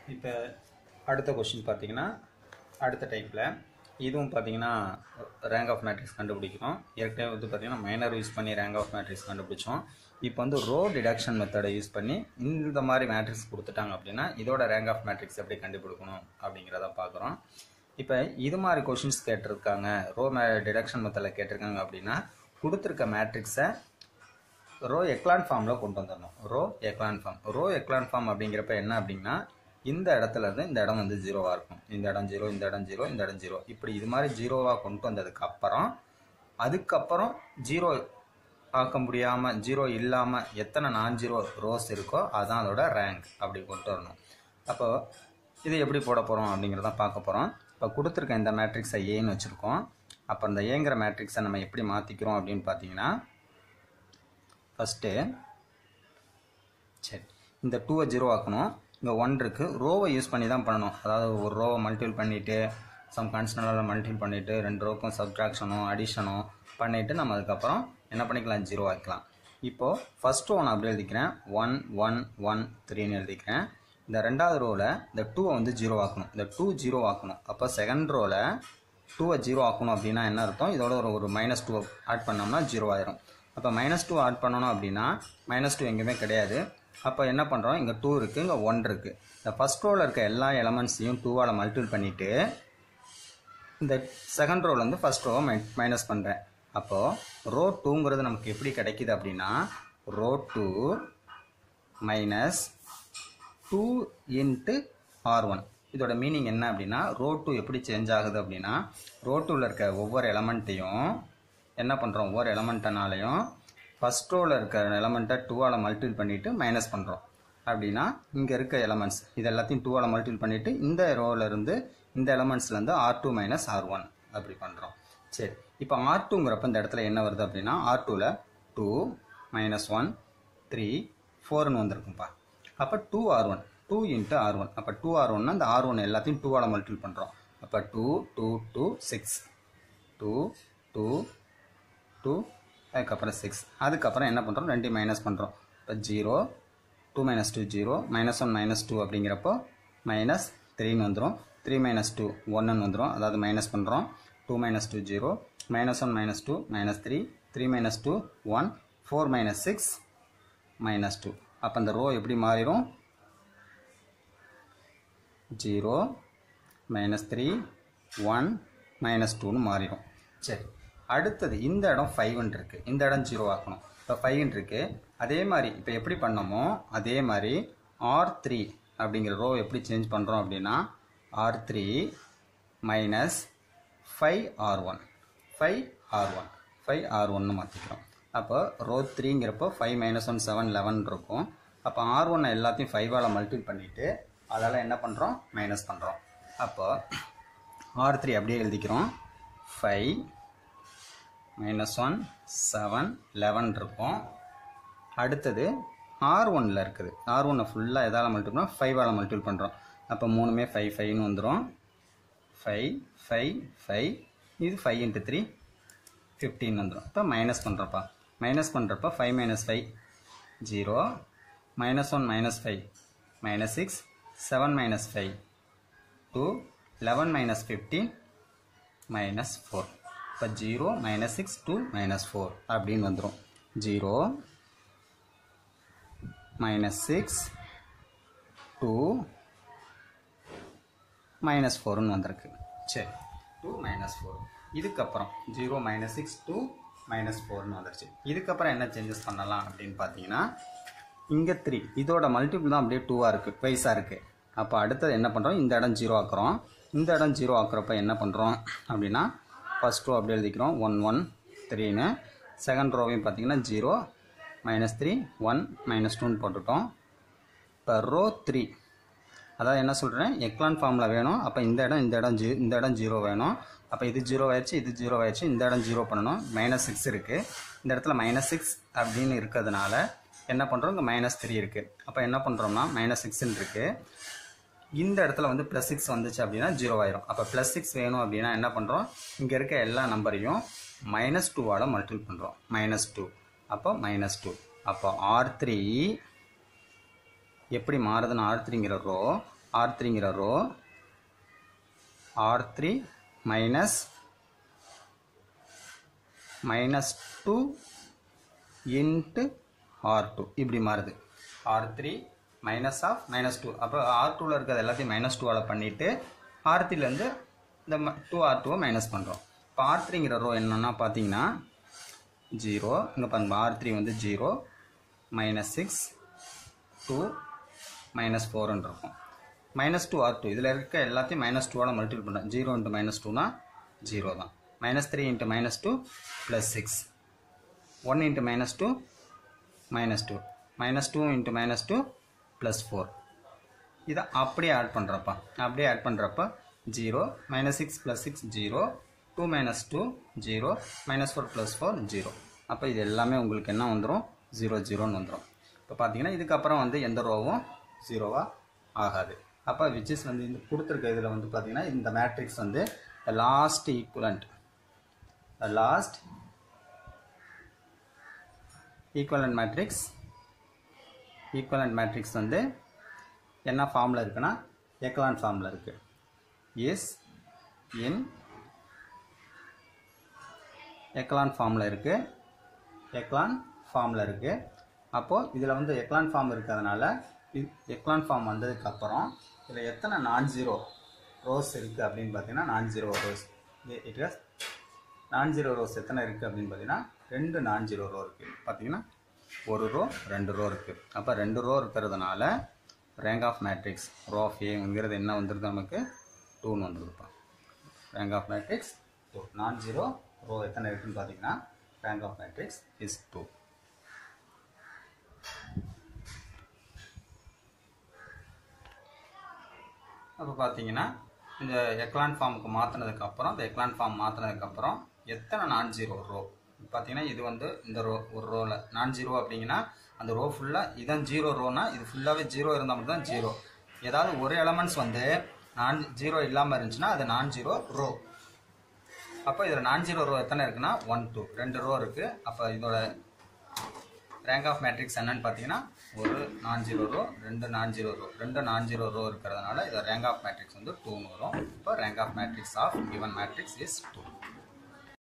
இப்போ அடுத்த கொஷின் பார்த்தீங்கன்னா அடுத்த டைப்பில் இதுவும் பார்த்தீங்கன்னா ரேங்க் ஆஃப் மேட்ரிக்ஸ் கண்டுபிடிக்கிறோம் ஏற்கனவே வந்து பார்த்தீங்கன்னா மைனர் யூஸ் பண்ணி ரேங்க் ஆஃப் மேட்ரிக்ஸ் கண்டுபிடிச்சோம் இப்போ வந்து ரோ டிடக்ஷன் மெத்தடை யூஸ் பண்ணி இந்த மாதிரி மேட்ரிக்ஸ் கொடுத்துட்டாங்க அப்படின்னா இதோட ரேங்க் ஆஃப் மேட்ரிக்ஸ் எப்படி கண்டுபிடிக்கணும் அப்படிங்கிறத பார்க்குறோம் இப்போ இது மாதிரி கொஷின்ஸ் கேட்டிருக்காங்க ரோ மே டிடக்ஷன் மெத்தடில் கேட்டிருக்காங்க அப்படின்னா கொடுத்துருக்க மேட்ரிக்ஸை ரோ எக்லான் ஃபார்மில் கொண்டு வந்துடணும் row echelon form row echelon form அப்படிங்கிறப்ப என்ன அப்படின்னா இந்த இடத்துல இருந்து இந்த இடம் வந்து ஜீரோவாக இருக்கும் இந்த இடம் ஜீரோ இந்த இடம் ஜீரோ இந்த இடம் ஜீரோ இப்படி இது மாதிரி ஜீரோவாக கொண்டு வந்ததுக்கு அப்புறம் அதுக்கப்புறம் ஜீரோ ஆக்க முடியாமல் ஜீரோ இல்லாமல் எத்தனை நான் ஜீரோ ரோஸ் இருக்கோ அதான் அதோட ரேங்க் அப்படி கொண்டு வரணும் அப்போ இது எப்படி போட போகிறோம் அப்படிங்கிறத பார்க்க போகிறோம் இப்போ கொடுத்துருக்க இந்த மேட்ரிக்ஸை ஏன்னு வச்சுருக்கோம் அப்போ இந்த ஏங்கிற மேட்ரிக்ஸை நம்ம எப்படி மாற்றிக்கிறோம் அப்படின்னு பார்த்தீங்கன்னா ஃபஸ்ட்டு சரி இந்த டூவை ஜீரோ ஆக்கணும் இங்கே ஒன் இருக்குது ரோவை யூஸ் பண்ணி தான் பண்ணணும் அதாவது ஒரு ரோவை மல்டிபிள் பண்ணிவிட்டு சம் கான்ஸ்டன்டால் மல்டிபிள் பண்ணிவிட்டு ரெண்டு ரோக்கும் சப்ட்ராக்ஷனோ அடிஷனோ பண்ணிவிட்டு நம்ம அதுக்கப்புறம் என்ன பண்ணிக்கலாம் ஜீரோ ஆக்கலாம் இப்போது ஃபஸ்ட் ரோ நான் அப்படி எழுதிக்கிறேன் ஒன் ஒன் ஒன் த்ரீன்னு எழுதிக்கிறேன் இந்த ரெண்டாவது ரோவில் இந்த டூவை வந்து ஜீரோ ஆக்கணும் இந்த டூ ஜீரோ ஆக்கணும் அப்போ செகண்ட் ரோவில் டூவை ஜீரோ ஆக்கணும் அப்படின்னா என்ன அர்த்தம் இதோட ஒரு ஒரு மைனஸ் டூ ஆட் பண்ணோம்னா ஜீரோ ஆயிரும் அப்போ மைனஸ் டூ ஆட் பண்ணணும் அப்படின்னா மைனஸ் டூ எங்கேயுமே கிடையாது அப்போ என்ன பண்ணுறோம் இங்கே டூ இருக்குது இங்கே ஒன் இருக்குது இந்த ஃபஸ்ட் ரோவில் இருக்க எல்லா எலமெண்ட்ஸையும் டூவால் மல்டிபிள் பண்ணிவிட்டு இந்த செகண்ட் ரோவில் வந்து ஃபஸ்ட் ரோவை மை மைனஸ் பண்ணுறேன் அப்போது ரோ டூங்கிறது நமக்கு எப்படி கிடைக்குது அப்படின்னா row two minus two into R one இதோட மீனிங் என்ன அப்படின்னா ரோ டூ எப்படி சேஞ்ச் ஆகுது அப்படின்னா ரோ டூவில் இருக்க ஒவ்வொரு எலமெண்ட்டையும் என்ன பண்ணுறோம் ஒவ்வொரு எலமெண்ட்டனாலையும் ஃபஸ்ட் ரோவில் இருக்க எலமெண்ட்டை டூவால் மல்டிபிள் பண்ணிவிட்டு மைனஸ் பண்ணுறோம் அப்படின்னா இங்கே இருக்க எலமெண்ட்ஸ் இது எல்லாத்தையும் டூவால் மல்டிபிள் பண்ணிவிட்டு இந்த ரோவில் இருந்து இந்த எலமெண்ட்ஸ்லேருந்து R two minus R one அப்படி பண்ணுறோம் சரி இப்போ ஆர் டூங்கிறப்ப இந்த இடத்துல என்ன வருது அப்படின்னா ஆர் டூவில் டூ மைனஸ் ஒன் த்ரீ ஃபோர்னு வந்திருக்கும்ப்பா அப்போ two R one two into R one அப்போ டூ ஆர் ஒன்னா இந்த ஆர் ஒன் எல்லாத்தையும் டூவால் மல்டிபிள் பண்ணுறோம் அப்போ two two two six two two two அதுக்கப்புறம் சிக்ஸ் அதுக்கப்புறம் என்ன பண்ணுறோம் ரெண்டையும் மைனஸ் பண்ணுறோம் இப்போ zero two minus two zero minus one minus two அப்படிங்கிறப்போ மைனஸ் த்ரீன்னு வந்துடும் த்ரீ மைனஸ் டூ ஒன்றுன்னு வந்துடும் அதாவது மைனஸ் பண்ணுறோம் two minus two zero minus one minus two minus three three minus two one four minus six minus two அப்போ அந்த row எப்படி மாறிடும் zero minus three one minus டூன்னு மாறிடும் சரி அடுத்தது இந்த இடம் ஃபைவ்னு இருக்குது இந்த இடம் ஜீரோ ஆக்கணும் இப்போ ஃபைவ்னு இருக்குது அதே மாதிரி இப்போ எப்படி பண்ணோமோ அதே மாதிரி ஆர் த்ரீ அப்படிங்கிற ரோ எப்படி சேஞ்ச் பண்ணுறோம் அப்படின்னா R three minus five R one five R one five R ஒன்னு மாற்றிக்கிறோம் அப்போ ரோ த்ரீங்கிறப்போ five minus one seven eleven இருக்கும் அப்போ ஆர் ஒன்னை எல்லாத்தையும் ஃபைவால் மல்டிபிள் பண்ணிவிட்டு அதால் என்ன பண்ணுறோம் மைனஸ் பண்ணுறோம் அப்போ ஆர் த்ரீ அப்படியே எழுதிக்கிறோம் five minus one seven eleven இருக்கும் அடுத்தது ஆர் ஒனில் இருக்குது ஆர் ஒன்னை ஃபுல்லாக எதால் மல்டிபிள் பண்ணால் ஃபைவால் மல்டிபிள் பண்ணுறோம் அப்போ மூணுமே ஃபைவ் ஃபைவ்னு வந்துடும் ஃபைவ் ஃபைவ் ஃபைவ் இது ஃபைவ் இன்ட்டு த்ரீ ஃபிஃப்டின் வந்துடும் இப்போ மைனஸ் பண்ணுறப்பா மைனஸ் பண்ணுறப்ப five minus five zero minus one minus five minus six seven minus five two eleven minus fifteen minus four இப்போ zero minus six two minus four அப்படின்னு வந்துடும் zero minus six two minus ஃபோர்னு வந்திருக்கு சரி two minus four இதுக்கப்புறம் zero minus six two minus ஃபோர்னு வந்துருச்சு இதுக்கப்புறம் என்ன சேஞ்சஸ் பண்ணலாம் அப்படின்னு பார்த்தீங்கன்னா இங்கே த்ரீ இதோட மல்டிபிள் தான் அப்படியே டூவாக இருக்குது ட்வைஸாக இருக்குது அப்போ அடுத்தது என்ன பண்ணுறோம் இந்த இடம் ஜீரோ ஆக்குறோம் இந்த இடம் ஜீரோ ஆக்குறப்ப என்ன பண்ணுறோம் அப்படின்னா ஃபஸ்ட் ரோ அப்படி எழுதிக்கிறோம் ஒன் ஒன் த்ரீன்னு செகண்ட் ரோவையும் பார்த்தீங்கன்னா zero minus three one minus டூன்னு போட்டுட்டோம் இப்போ ரோ த்ரீ அதாவது என்ன சொல்கிறேன் எக்லான் ஃபார்மில் வேணும் அப்போ இந்த இடம் இந்த இடம் ஜீ இந்த இடம் ஜீரோ வேணும் அப்போ இது ஜீரோ ஆயிடுச்சு இது ஜீரோ ஆயிடுச்சு இந்த இடம் ஜீரோ பண்ணணும் மைனஸ் சிக்ஸ் இருக்குது இந்த இடத்துல மைனஸ் சிக்ஸ் அப்படின்னு இருக்கிறதுனால என்ன பண்ணுறோம் இங்கே மைனஸ் த்ரீ இருக்குது அப்போ என்ன பண்ணுறோம்னா மைனஸ் சிக்ஸ்ன்னு இருக்குது இந்த இடத்துல வந்து ப்ளஸ் சிக்ஸ் வந்துச்சு அப்படின்னா ஜீரோ ஆயிரும் அப்போ ப்ளஸ் சிக்ஸ் வேணும் அப்படின்னா என்ன பண்ணுறோம் இங்கே இருக்க எல்லா நம்பரையும் மைனஸ் டூவால் மல்டிபிள் பண்ணுறோம் மைனஸ் டூ அப்போ மைனஸ் டூ அப்போ ஆர் த்ரீ எப்படி மாறுதுன்னு ஆர் த்ரீங்கிற ரோ ஆர் த்ரீங்கிற row R three minus minus two into R two இப்படி மாறுது R three minus of minus two அப்போ ஆர் டூவில் இருக்கிறது எல்லாத்தையும் மைனஸ் டூவால் பண்ணிவிட்டு ஆர் த்ரீலேருந்து இந்த டூ ஆர் டூவை மைனஸ் பண்ணுறோம் இப்போ ஆர் த்ரீங்கிற ரோ என்னன்னா பார்த்தீங்கன்னா ஜீரோ இங்கே பாருங்க ஆர் த்ரீ வந்து zero minus six two minus ஃபோர்னு இருக்கும் மைனஸ் டூ ஆர் டூ இதில் இருக்க எல்லாத்தையும் மைனஸ் டூவால் மல்டிபிள் பண்ணுறேன் ஜீரோ இன்ட்டு மைனஸ் டூனா ஜீரோ தான் minus three into minus two plus six one into minus two minus two minus two into minus two plus four இதை அப்படியே ஆட் பண்ணுறப்ப அப்படியே ஆட் பண்ணுறப்ப zero minus six plus six zero two minus two zero minus four plus four zero அப்போ இது எல்லாமே உங்களுக்கு என்ன வந்துடும் ஜீரோ ஜீரோன்னு வந்துடும் இப்போ பார்த்தீங்கன்னா இதுக்கப்புறம் வந்து எந்த ரோவும் ஜீரோவாக ஆகாது அப்போ விச்சஸ் வந்து இந்த கொடுத்துருக்க இதில் வந்து பார்த்தீங்கன்னா இந்த மேட்ரிக்ஸ் வந்து last equivalent last equivalent matrix equivalent matrix வந்து என்ன ஃபார்மில் இருக்குன்னா எக்லான் ஃபார்மில் இருக்குது இஸ் இன் எக்லான் ஃபார்மில் இருக்குது எக்லான் ஃபார்மில் இருக்குது அப்போது இதில் வந்து எக்லான் ஃபார்ம் இருக்கிறதுனால எக்லான் ஃபார்ம் வந்ததுக்கப்புறம் இதில் எத்தனை நான் ஜீரோ ரோஸ் இருக்குது அப்படின்னு பார்த்தீங்கன்னா non zero rows it has non zero rows எத்தனை இருக்குது அப்படின்னு பார்த்தீங்கன்னா ரெண்டு நான் ஜீரோ ரோ இருக்குது பார்த்தீங்கன்னா ஒரு ரோ ரெண்டு ரோ இருக்குது அப்போ ரெண்டு ரோ இருக்கிறதுனால rank of matrix row of ஏங்கிறது என்ன வந்துடுது நமக்கு டூன்னு வந்துருப்பா rank of matrix two non zero row எத்தனை இருக்குன்னு பார்த்தீங்கன்னா rank of matrix is two அப்போ பார்த்தீங்கன்னா இந்த எக்லான் ஃபார்முக்கு மாற்றினதுக்கப்புறம் இந்த எக்லான் ஃபார்ம் மாற்றினதுக்கப்புறம் எத்தனை நான் ஜீரோ ரோ பார்த்தீங்கன்னா இது வந்து இந்த ரோ ஒரு ரோவில் நான் ஜீரோ அப்படிங்கன்னா அந்த ரோ ஃபுல்லாக இதான் ஜீரோ ரோனா இது ஃபுல்லாகவே ஜீரோ இருந்தால் மட்டும் தான் ஜீரோ ஏதாவது ஒரு எலமெண்ட்ஸ் வந்து நான் ஜீரோ இல்லாமல் இருந்துச்சுன்னா அது நான் ஜீரோ ரோ அப்போ இதில் நான் ஜீரோ ரோ எத்தனை இருக்குன்னா ஒன் டூ ரெண்டு ரோ இருக்குது அப்போ இதோட ரேங்க் ஆஃப் மேட்ரிக்ஸ் என்னன்னு பார்த்தீங்கன்னா ஒரு நான் ஜீரோ ரோ ரெண்டு நான் ஜீரோ ரோ ரெண்டு நான் ஜீரோ ரோ இருக்கிறதுனால இது ரேங்க் ஆஃப் மேட்ரிக்ஸ் வந்து டூன்னு வரும் இப்போ rank of matrix of given matrix is two